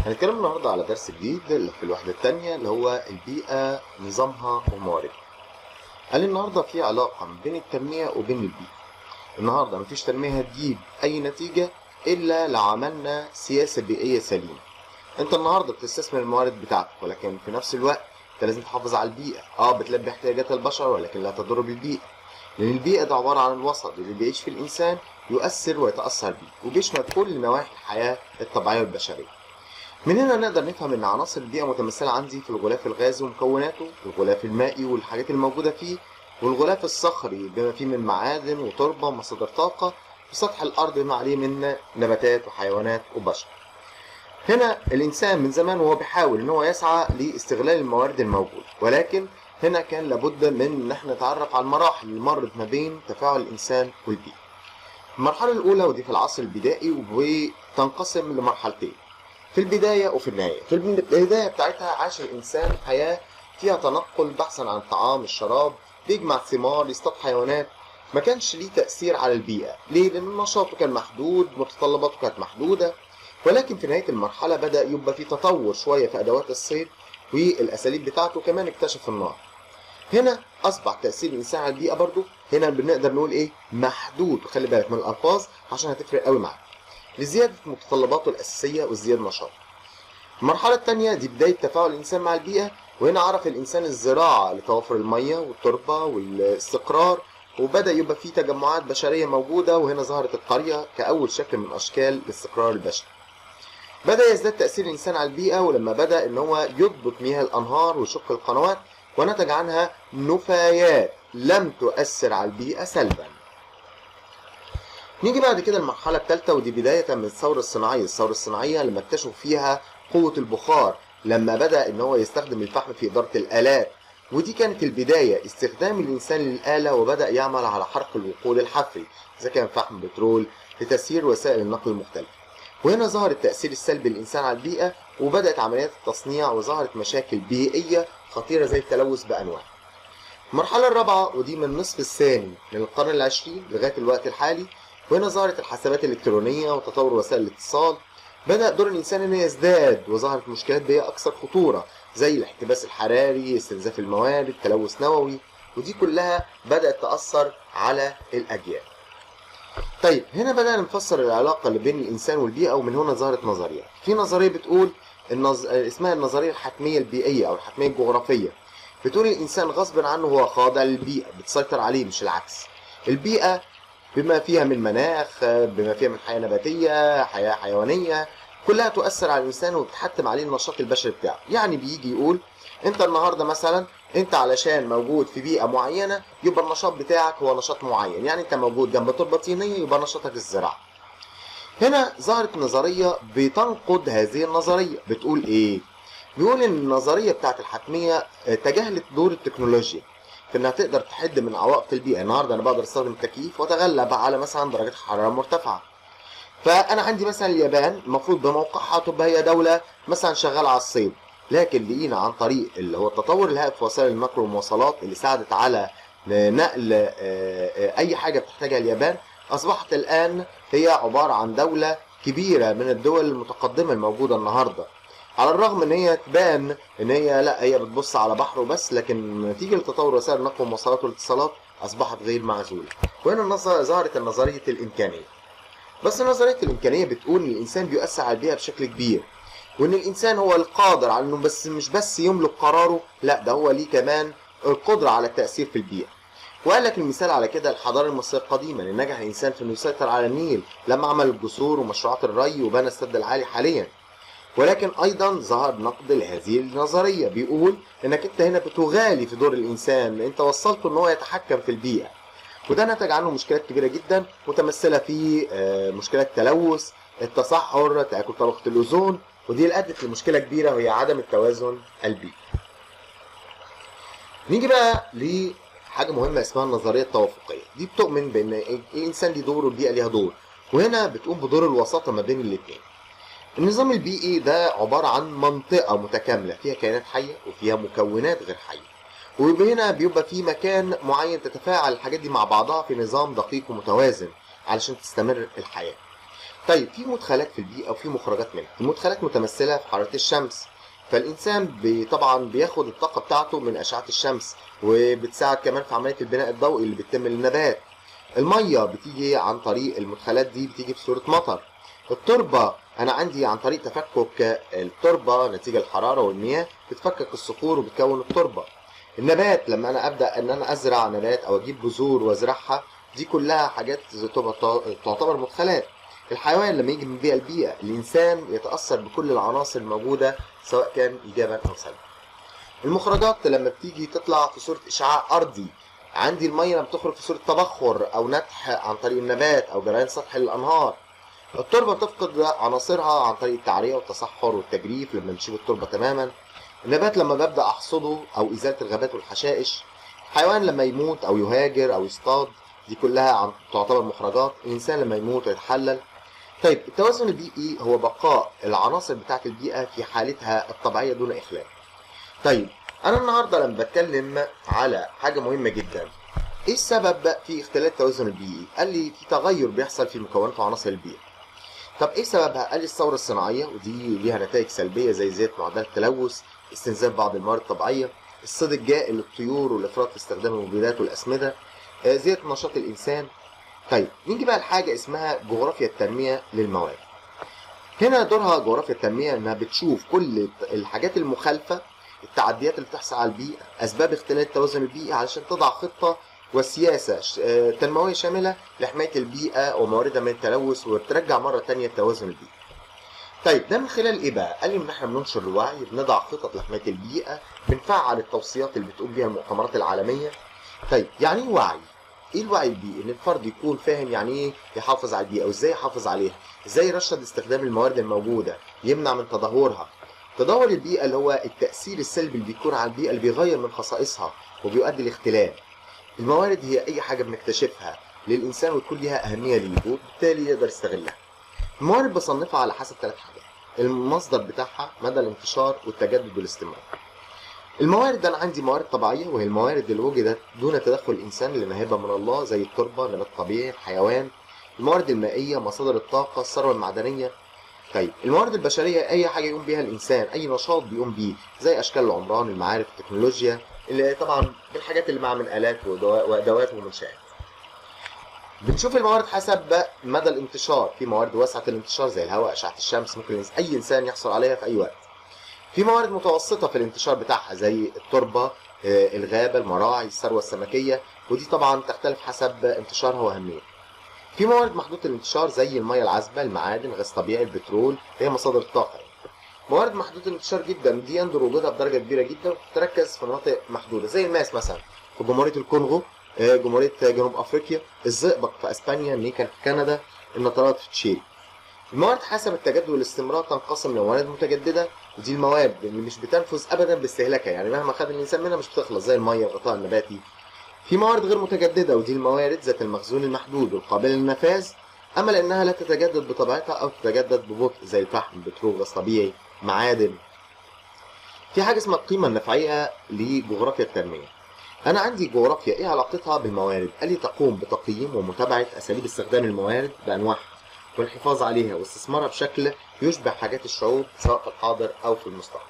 هنتكلم النهارده على درس جديد اللي في الوحدة التانية اللي هو البيئة نظامها ومواردها. قال لي النهارده في علاقة ما بين التنمية وبين البيئة. النهارده مفيش تنمية هتجيب أي نتيجة إلا لو عملنا سياسة بيئية سليمة. أنت النهارده بتستثمر الموارد بتاعتك ولكن في نفس الوقت أنت لازم تحافظ على البيئة، أه بتلبي احتياجات البشر ولكن لا تضر بالبيئة. لأن البيئة ده عبارة عن الوسط اللي بيعيش فيه الإنسان يؤثر ويتأثر بيه وبيشمل كل نواحي الحياة الطبيعية والبشرية. من هنا نقدر نفهم ان عناصر البيئه متمثله عندي في الغلاف الغازي ومكوناته الغلاف المائي والحاجات الموجوده فيه والغلاف الصخري بما فيه من معادن وتربه ومصادر طاقه في سطح الارض بما عليه من نباتات وحيوانات وبشر هنا الانسان من زمان وهو بيحاول ان هو يسعى لاستغلال الموارد الموجوده ولكن هنا كان لابد من ان احنا نتعرف على المراحل اللي مرت ما بين تفاعل الانسان والبيئه المرحله الاولى ودي في العصر البدائي وتنقسم لمرحلتين في البداية وفي النهاية في البداية بتاعتها عاش الإنسان حياة فيها تنقل بحثا عن الطعام الشراب بيجمع ثمار يصطاد حيوانات ما كانش ليه تأثير على البيئة ليه؟ لأن نشاطه كان محدود متطلباته كانت محدودة ولكن في نهاية المرحلة بدأ يبقى في تطور شوية في أدوات الصيد والأساليب بتاعته كمان اكتشف النار هنا أصبح تأثير الإنسان على البيئة برضه هنا بنقدر نقول إيه محدود وخلي بالك من الألفاظ عشان هتفرق قوي معاك لزيادة متطلباته الأساسية وازدياد نشاطه. المرحلة الثانية دي بداية تفاعل الإنسان مع البيئة وهنا عرف الإنسان الزراعة لتوافر المية والتربة والاستقرار وبدأ يبقى في تجمعات بشرية موجودة وهنا ظهرت القرية كأول شكل من أشكال الاستقرار البشري. بدأ يزداد تأثير الإنسان على البيئة ولما بدأ إن هو يضبط مياه الأنهار وشق القنوات ونتج عنها نفايات لم تؤثر على البيئة سلباً. نيجي بعد كده المرحلة الثالثة ودي بداية من الثورة الصناعية، الثورة الصناعية لما اكتشفوا فيها قوة البخار، لما بدأ إن هو يستخدم الفحم في إدارة الآلات، ودي كانت البداية استخدام الإنسان للآلة وبدأ يعمل على حرق الوقود الحفري، إذا كان فحم بترول لتسيير وسائل النقل المختلفة. وهنا ظهر التأثير السلبي للإنسان على البيئة وبدأت عمليات التصنيع وظهرت مشاكل بيئية خطيرة زي التلوث بأنواع. المرحلة الرابعة ودي من النصف الثاني من القرن العشرين لغاية الوقت الحالي وهنا ظهرت الحسابات الإلكترونية وتطور وسائل الاتصال بدأ دور الإنسان إنه يزداد وظهرت مشكلات بيئة أكثر خطورة زي الاحتباس الحراري استنزاف الموارد تلوث نووي ودي كلها بدأت تأثر على الأجيال طيب هنا بدأنا نفسر العلاقة اللي بين الإنسان والبيئة ومن هنا ظهرت نظريات في نظرية بتقول النظ... اسمها النظرية الحتمية البيئية أو الحتمية الجغرافية بتقول الإنسان غصب عنه هو خاضع للبيئة بتسيطر عليه مش العكس البيئة بما فيها من مناخ بما فيها من حياه نباتيه حياه حيوانيه كلها تؤثر على الانسان وبتحتم عليه النشاط البشري بتاعه يعني بيجي يقول انت النهارده مثلا انت علشان موجود في بيئه معينه يبقى النشاط بتاعك هو نشاط معين يعني انت موجود جنب تربه طينيه يبقى نشاطك الزراعه هنا ظهرت نظريه بتنقض هذه النظريه بتقول ايه بيقول ان النظريه بتاعت الحتميه تجاهلت دور التكنولوجيا في انها تقدر تحد من عوائق البيئه النهارده انا بقدر استخدم التكييف واتغلب على مثلا درجه حراره مرتفعه فانا عندي مثلا اليابان المفروض بموقعها تبقى هي دوله مثلا شغاله على الصيد لكن لقينا عن طريق اللي هو التطور الهائل في وسائل النقل والمواصلات اللي ساعدت على نقل اي حاجه بتحتاجها اليابان اصبحت الان هي عباره عن دوله كبيره من الدول المتقدمه الموجوده النهارده على الرغم ان هي تبان ان هي لا هي بتبص على بحر وبس لكن نتيجه لتطور وسائل النقل والمواصلات والاتصالات اصبحت غير معزوله وهنا ظهرت نظريه الامكانيه بس نظريه الامكانيه بتقول ان الانسان بيؤثر على البيئه بشكل كبير وان الانسان هو القادر على انه بس مش بس يملك قراره لا ده هو ليه كمان القدره على التاثير في البيئه وقال لك المثال على كده الحضاره المصريه القديمه ان نجح الانسان في انه يسيطر على النيل لما عمل الجسور ومشروعات الري وبنى السد العالي حاليا ولكن ايضا ظهر نقد لهذه النظريه بيقول انك انت هنا بتغالي في دور الانسان انت وصلته ان هو يتحكم في البيئه وده نتج عنه مشكلات كبيره جدا متمثله في مشكلات التلوث التصحر تاكل طبقه الاوزون ودي اللي ادت لمشكله كبيره وهي عدم التوازن البيئي نيجي بقى لحاجه مهمه اسمها النظريه التوافقيه دي بتؤمن بان الانسان ليه دور والبيئه ليها دور وهنا بتقوم بدور الوساطه ما بين الاثنين النظام البيئي ده عبارة عن منطقة متكاملة فيها كائنات حية وفيها مكونات غير حية وهنا بيبقى في مكان معين تتفاعل الحاجات دي مع بعضها في نظام دقيق ومتوازن علشان تستمر الحياة طيب في مدخلات في البيئة وفي مخرجات منها المدخلات متمثلة في حرارة الشمس فالإنسان بي طبعا بياخد الطاقة بتاعته من أشعة الشمس وبتساعد كمان في عملية البناء الضوئي اللي بتتم للنبات المية بتيجي عن طريق المدخلات دي بتيجي في صورة مطر التربة أنا عندي عن طريق تفكك التربة نتيجة الحرارة والمياه بتفكك الصخور وبتكون التربة النبات لما أنا أبدأ إن أنا أزرع نبات أو أجيب بذور وأزرعها دي كلها حاجات تبقى تعتبر مدخلات الحيوان لما يجي من بيئة لبيئة الإنسان يتأثر بكل العناصر الموجودة سواء كان إيجابا أو سلبا المخرجات لما بتيجي تطلع في صورة إشعاع أرضي عندي المية لما بتخرج في صورة تبخر أو نتح عن طريق النبات أو جريان سطح الأنهار التربة بتفقد عناصرها عن طريق التعرية والتصحر والتجريف لما بنشيل التربة تماما النبات لما ببدأ أحصده أو إزالة الغابات والحشائش الحيوان لما يموت أو يهاجر أو يصطاد دي كلها عن تعتبر مخرجات الإنسان لما يموت ويتحلل طيب التوازن البيئي هو بقاء العناصر بتاعة البيئة في حالتها الطبيعية دون إخلال طيب أنا النهاردة لما بتكلم على حاجة مهمة جدا إيه السبب في اختلال التوازن البيئي؟ قال لي في تغير بيحصل في مكونات وعناصر البيئة طب ايه سببها؟ قال لي الثوره الصناعيه ودي ليها نتائج سلبيه زي زياده معدل التلوث، استنزاف بعض الموارد الطبيعيه، الصيد الجائل للطيور والافراط في استخدام المبيدات والاسمده، آه، زياده نشاط الانسان. طيب نيجي بقى لحاجه اسمها جغرافيا التنميه للموارد. هنا دورها جغرافيا التنميه انها بتشوف كل الحاجات المخالفه التعديات اللي بتحصل على البيئه، اسباب اختلال التوازن البيئي علشان تضع خطه وسياسة آه، تنموية شاملة لحماية البيئة ومواردها من التلوث وترجع مرة تانية التوازن البيئي. طيب ده من خلال ايه بقى؟ قال لي ان احنا بننشر الوعي، بنضع خطط لحماية البيئة، بنفعل التوصيات اللي بتقوم بيها المؤتمرات العالمية. طيب يعني ايه وعي؟ ايه الوعي البيئي؟ ان الفرد يكون فاهم يعني ايه يحافظ على البيئة وازاي يحافظ عليها، ازاي يرشد استخدام الموارد الموجودة، يمنع من تدهورها. تدهور البيئة اللي هو التأثير السلبي اللي بيكون على البيئة اللي بيغير من خصائصها وبيؤدي لاختلال. الموارد هي اي حاجه بنكتشفها للانسان وتكون ليها اهميه ليه وبالتالي يقدر يستغلها الموارد بصنفها على حسب ثلاث حاجات المصدر بتاعها مدى الانتشار والتجدد والاستمرار الموارد انا عندي موارد طبيعيه وهي الموارد اللي وجدت دون تدخل الانسان لانها هبه من الله زي التربه نبات طبيعي الحيوان الموارد المائيه مصادر الطاقه الثروه المعدنيه طيب الموارد البشريه اي حاجه يقوم بيها الانسان اي نشاط بيقوم بيه زي اشكال العمران المعارف التكنولوجيا اللي طبعا الحاجات اللي مع من الات ودوا- وادوات ومنشات بنشوف الموارد حسب مدى الانتشار في موارد واسعه الانتشار زي الهواء اشعه الشمس ممكن اي انسان يحصل عليها في اي وقت في موارد متوسطه في الانتشار بتاعها زي التربه آه، الغابه المراعي الثروه السمكيه ودي طبعا تختلف حسب انتشارها واهميتها في موارد محدوده الانتشار زي الميه العذبه المعادن غاز طبيعي البترول هي مصادر الطاقه موارد محدوده الانتشار جدا دي يندر وجودها بدرجه كبيره جدا وتتركز في مناطق محدوده زي الماس مثلا في جمهوريه الكونغو آه، جمهوريه جنوب افريقيا الزئبق في اسبانيا النيكل في كندا النطرات في تشيلي الموارد حسب التجدد والاستمرار تنقسم لموارد متجدده ودي الموارد اللي مش بتنفذ ابدا باستهلاكها يعني مهما خد الانسان منها مش بتخلص زي الميه الغطاء النباتي في موارد غير متجدده ودي الموارد ذات المخزون المحدود والقابله للنفاذ اما لانها لا تتجدد بطبيعتها او تتجدد ببطء زي الفحم البترول غاز طبيعي معادن في حاجه اسمها القيمه النفعيه لجغرافيا التنميه انا عندي جغرافيا ايه علاقتها بالموارد قال لي تقوم بتقييم ومتابعه اساليب استخدام الموارد بانواعها والحفاظ عليها واستثمارها بشكل يشبه حاجات الشعوب سواء في الحاضر او في المستقبل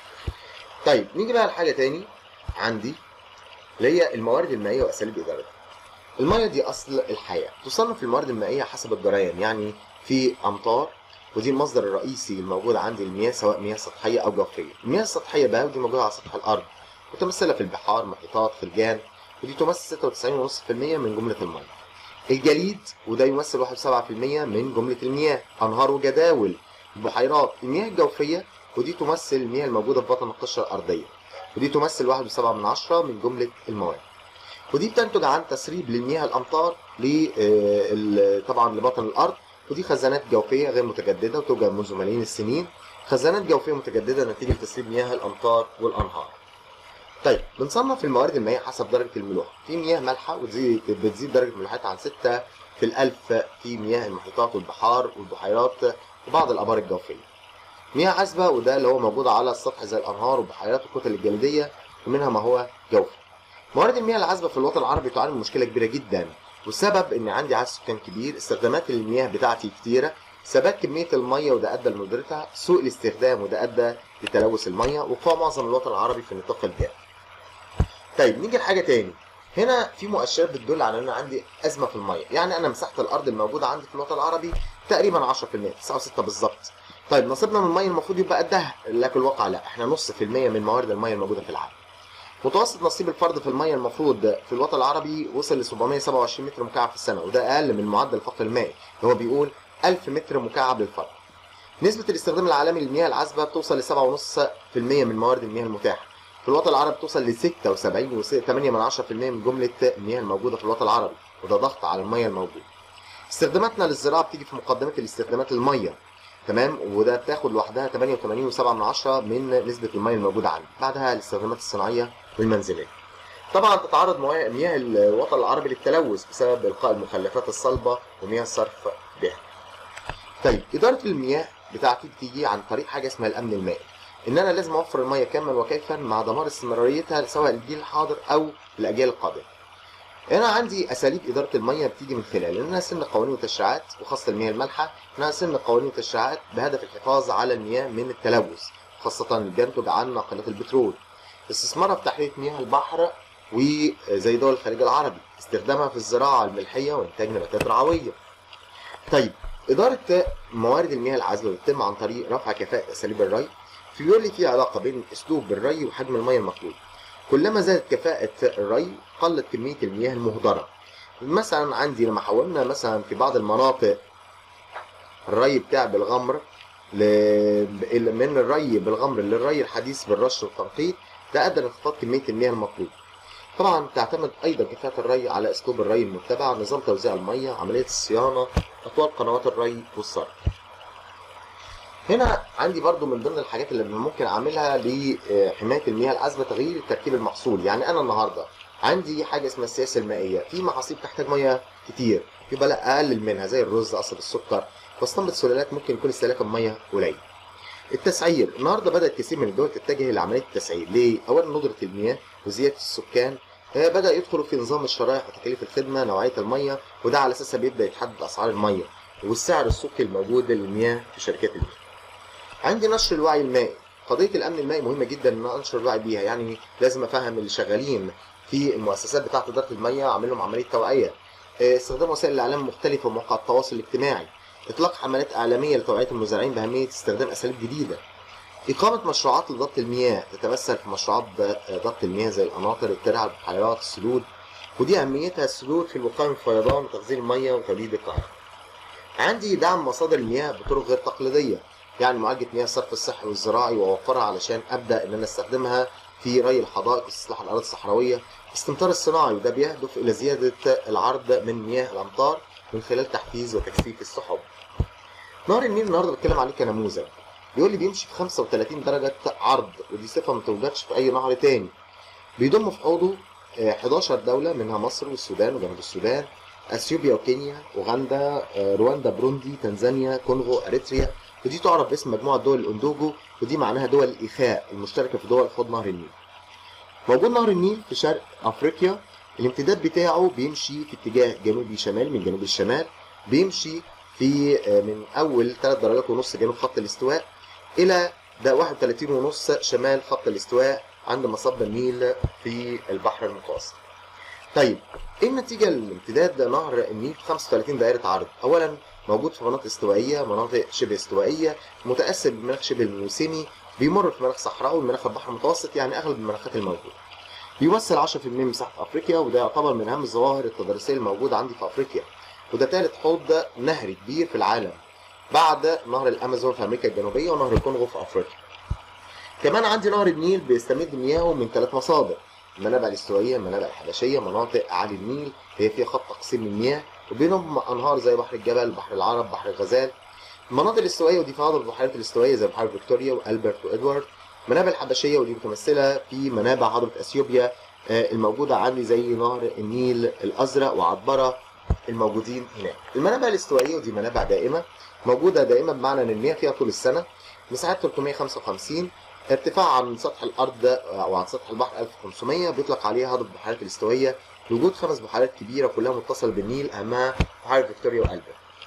طيب نيجي بقى لحاجه تاني عندي اللي هي الموارد المائيه واساليب ادارتها الميه دي اصل الحياه تصنف الموارد المائيه حسب الجريان يعني في امطار ودي المصدر الرئيسي الموجود عندي المياه سواء مياه سطحيه او جوفيه المياه السطحيه بقى ودي موجوده على سطح الارض متمثله في البحار محيطات خلجان ودي تمثل 96.5% من جمله الميه الجليد وده يمثل 1.7% من جمله المياه انهار وجداول البحيرات المياه الجوفيه ودي تمثل المياه الموجوده في بطن القشره الارضيه ودي تمثل 1.7 من عشرة من جمله المواد ودي بتنتج عن تسريب للمياه الامطار ل آه، ال- طبعا لبطن الارض ودي خزانات جوفيه غير متجدده وتوجد منذ ملايين السنين خزانات جوفيه متجدده نتيجه تسريب مياه الامطار والانهار طيب بنصنف الموارد المائيه حسب درجه الملوحه في مياه مالحه وتزيد بتزيد درجه ملوحتها عن 6 في الألف في مياه المحيطات والبحار والبحيرات وبعض الآبار الجوفية. مياه عذبة وده اللي هو موجود على السطح زي الأنهار والبحيرات والكتل الجليدية ومنها ما هو جوفي. موارد المياه العذبة في الوطن العربي تعاني من مشكلة كبيرة جدا والسبب إن عندي عدد سكان كبير استخدامات المياه بتاعتي كتيرة ثبات كميه الميه وده ادى لندرتها سوء الاستخدام وده ادى لتلوث الميه وقوع معظم الوطن العربي في النطاق الجاف طيب نيجي لحاجه تاني هنا في مؤشرات بتدل على ان انا عندي ازمه في الميه يعني انا مساحه الارض الموجوده عندي في الوطن العربي تقريبا 10% 9.6 بالظبط طيب نصيبنا من الميه المفروض يبقى قدها لكن الواقع لا احنا نص في المية من موارد الميه الموجوده في العالم متوسط نصيب الفرد في الميه المفروض في الوطن العربي وصل ل 727 متر مكعب في السنه وده اقل من معدل الفقر المائي هو بيقول 1000 متر مكعب للفرد نسبة الاستخدام العالمي للمياه العذبة بتوصل ل 7.5% من موارد المياه المتاحة. في الوطن العربي بتوصل ل 76.8% من جملة المياه الموجودة في الوطن العربي وده ضغط على المياه الموجودة. استخداماتنا للزراعة بتيجي في مقدمة الاستخدامات المية تمام وده بتاخد لوحدها 88.7 من نسبة المياه الموجودة عندي. بعدها الاستخدامات الصناعية والمنزلية. طبعا تتعرض مياه الوطن العربي للتلوث بسبب إلقاء المخلفات الصلبة ومياه الصرف بها. طيب إدارة المياه بتاعتي بتيجي عن طريق حاجه اسمها الامن المائي ان انا لازم اوفر الميه كما وكيفا مع دمار استمراريتها سواء للجيل الحاضر او الاجيال القادمه هنا عندي اساليب اداره الميه بتيجي من خلال ان انا اسن قوانين وتشريعات وخاصه المياه المالحه ان انا اسن قوانين وتشريعات بهدف الحفاظ على المياه من التلوث خاصه اللي بينتج عن ناقلات البترول استثمارها في تحليه مياه البحر وزي دول الخليج العربي استخدامها في الزراعه الملحيه وانتاج نباتات رعويه طيب إدارة موارد المياه العذبة بتتم عن طريق رفع كفاءة أساليب الري في بيقول لي في علاقة بين أسلوب الري وحجم المياه المطلوب كلما زادت كفاءة الري قلت كمية المياه المهدرة مثلا عندي لما حولنا مثلا في بعض المناطق الري بتاع بالغمر ل... من الري بالغمر للري الحديث بالرش والتنقيط ده أدى لانخفاض كمية المياه المطلوب طبعا تعتمد ايضا كفاءة الري على اسلوب الري المتبع نظام توزيع المية عملية الصيانة اطوال قنوات الري والصرف هنا عندي برضو من ضمن الحاجات اللي ممكن اعملها لحماية المياه العذبة تغيير تركيب المحصول يعني انا النهاردة عندي حاجة اسمها السياسة المائية في محاصيل تحتاج مياه كتير يبقى لا اقلل منها زي الرز قصب السكر واستنبط سلالات ممكن يكون استهلاك المية قليل التسعير النهارده بدات كثير من الدول تتجه لعمليه التسعير ليه اولا ندره المياه وزياده السكان بدا يدخلوا في نظام الشرائح وتكاليف الخدمه نوعيه الميه وده على اساسها بيبدا يتحدد اسعار الميه والسعر السوقي الموجود للمياه في شركات المياه عندي نشر الوعي المائي قضيه الامن المائي مهمه جدا ان انشر الوعي بيها يعني لازم افهم اللي شغالين في المؤسسات بتاعه اداره الميه اعمل لهم عمليه توعيه استخدام وسائل الاعلام المختلفه ومواقع التواصل الاجتماعي اطلاق حملات اعلاميه لتوعيه المزارعين باهميه استخدام اساليب جديده إقامة مشروعات لضبط المياه تتمثل في مشروعات ضبط المياه زي القناطر الترعة البحيرات السدود ودي أهميتها السدود في الوقاية من الفيضان وتخزين المياه وتوليد القاهرة. عندي دعم مصادر المياه بطرق غير تقليدية يعني معالجة مياه الصرف الصحي والزراعي وأوفرها علشان أبدأ إن أنا أستخدمها في ري الحدائق واستصلاح الأراضي الصحراوية الاستمطار الصناعي وده بيهدف إلى زيادة العرض من مياه الأمطار من خلال تحفيز وتكثيف السحب. نهر النيل النهارده بتكلم عليه كنموذج بيقول لي بيمشي في 35 درجة عرض ودي صفة ما توجدش في أي نهر تاني بيضم في حوضه 11 دولة منها مصر والسودان وجنوب السودان اثيوبيا وكينيا اوغندا رواندا بروندي تنزانيا كونغو اريتريا ودي تعرف باسم مجموعة دول الاندوجو ودي معناها دول الايخاء المشتركة في دول حوض نهر النيل موجود نهر النيل في شرق افريقيا الامتداد بتاعه بيمشي في اتجاه جنوبي شمال من جنوب الشمال بيمشي في من اول 3 درجات ونص جنوب خط الاستواء الى ده 31 ونص شمال خط الاستواء عند مصب النيل في البحر المتوسط. طيب ايه النتيجه لامتداد نهر النيل في 35 دائره عرض؟ اولا موجود في مناطق استوائيه، مناطق شبه استوائيه، متاثر بالمناخ شبه الموسمي، بيمر في مناخ صحراوي ومناخ البحر المتوسط يعني اغلب المناخات الموجوده. بيمثل 10% من مساحه افريقيا وده يعتبر من اهم الظواهر التضاريسيه الموجوده عندي في افريقيا. وده ثالث حوض نهري كبير في العالم بعد نهر الامازون في امريكا الجنوبيه ونهر الكونغو في افريقيا. كمان عندي نهر النيل بيستمد مياهه من ثلاث مصادر المنابع الاستوائيه، المنابع الحبشيه، مناطق اعالي النيل هي فيها خط تقسيم المياه وبينهم انهار زي بحر الجبل، بحر العرب، بحر الغزال. المناطق الاستوائيه ودي فيها البحيرات الاستوائيه زي بحيره فيكتوريا والبرت وادوارد. المنابع الحبشيه ودي متمثله في منابع هضبه اثيوبيا الموجوده عندي زي نهر النيل الازرق وعطبره الموجودين هناك. المنابع الاستوائيه ودي منابع دائمه موجوده دائما بمعنى ان المياه فيها طول السنه مساحات 355 ارتفاع عن سطح الارض او عن سطح البحر 1500 بيطلق عليها هضبه البحيرات الاستوائيه لوجود خمس بحيرات كبيره كلها متصله بالنيل اهمها بحيره فيكتوريا والبرت.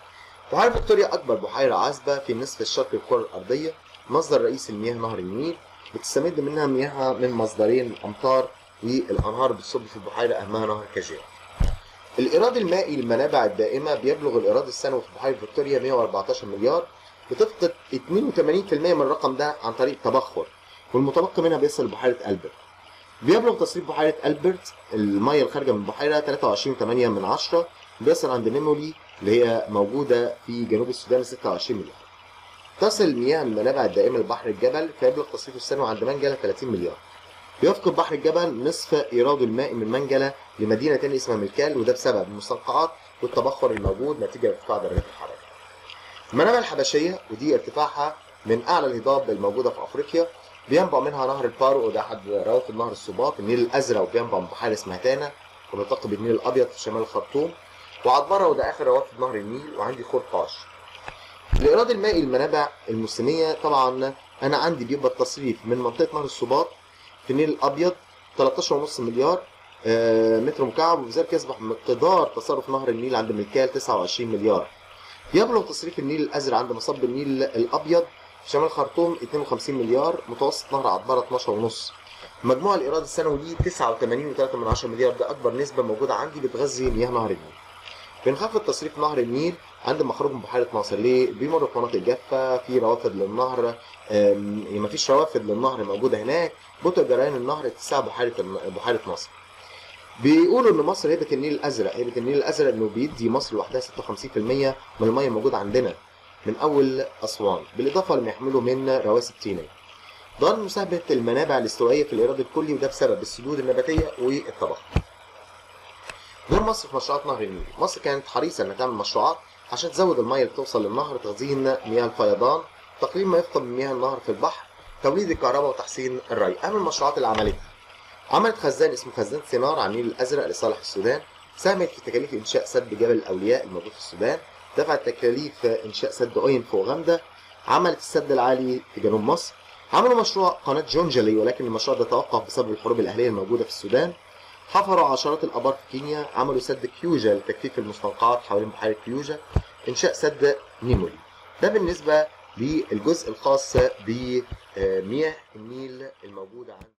بحيرة فيكتوريا أكبر بحيرة عذبة في النصف الشرقي للكرة الأرضية مصدر رئيسي لمياه نهر النيل بتستمد منها مياهها من مصدرين الأمطار والأنهار بتصب في البحيرة أهمها نهر كاجير الإيراد المائي للمنابع الدائمة بيبلغ الإيراد السنوي في بحيرة فيكتوريا 114 مليار بتفقد 82% من الرقم ده عن طريق التبخر والمتبقي منها بيصل لبحيرة ألبرت بيبلغ تصريف بحيرة ألبرت المية الخارجة من البحيرة 23.8 من عشرة بيصل عند نيمولي اللي هي موجودة في جنوب السودان 26 مليار تصل مياه المنابع الدائمة لبحر الجبل فيبلغ تصريفه السنوي عند منجلة 30 مليار بيفقد بحر الجبل نصف إيراده المائي من منجلة لمدينة تانية اسمها ملكال وده بسبب المستنقعات والتبخر الموجود نتيجة ارتفاع درجات الحرارة. المنابع الحبشية ودي ارتفاعها من أعلى الهضاب الموجودة في أفريقيا بينبع منها نهر البارو وده أحد روافد نهر السباط النيل الأزرق وبينبع من بحيرة اسمها تانا وبيلتقي بالنيل الأبيض في شمال الخرطوم وعطبرة وده آخر روافد نهر النيل وعندي خرطاش. الإيراد المائي للمنابع الموسمية طبعا أنا عندي بيبقى التصريف من منطقة نهر السباط في النيل الأبيض 13.5 مليار آه، متر مكعب وبذلك يصبح مقدار تصرف نهر النيل عند ملكال 29 مليار يبلغ تصريف النيل الازرق عند مصب النيل الابيض في شمال الخرطوم 52 مليار متوسط نهر عطبره 12 ونص مجموع الايراد السنوي ليه 89.3 مليار ده اكبر نسبه موجوده عندي بتغذي مياه نهر النيل بنخفض تصريف نهر النيل عند مخرج من بحيره ناصر ليه بيمر في مناطق جافه في روافد للنهر ما فيش روافد للنهر موجوده هناك بطء جريان النهر اتساع بحيره بحيره ناصر بيقولوا ان مصر هيبه النيل الازرق هيبه النيل الازرق انه بيدي مصر لوحدها 56% من الميه الموجوده عندنا من اول اسوان بالاضافه لما يحمله من رواسب طينيه ضمن مساهمه المنابع الاستوائيه في الايراد الكلي وده بسبب السدود النباتيه والتبخر دور مصر في مشروعات نهر النيل مصر كانت حريصه انها تعمل مشروعات عشان تزود الميه اللي توصل للنهر تخزين مياه الفيضان تقليل ما يفقد من مياه النهر في البحر توليد الكهرباء وتحسين الري اهم المشروعات اللي عملتها عملت خزان اسمه خزان سينار على النيل الازرق لصالح السودان ساهمت في تكاليف انشاء سد جبل الاولياء الموجود في السودان دفعت تكاليف انشاء سد اوين فوق غامده عملت السد العالي في جنوب مصر عملوا مشروع قناه جونجلي ولكن المشروع ده توقف بسبب الحروب الاهليه الموجوده في السودان حفروا عشرات الابار في كينيا عملوا سد كيوجا لتكثيف المستنقعات حوالين بحيره كيوجا انشاء سد نيمولي ده بالنسبه للجزء الخاص بمياه النيل الموجوده عند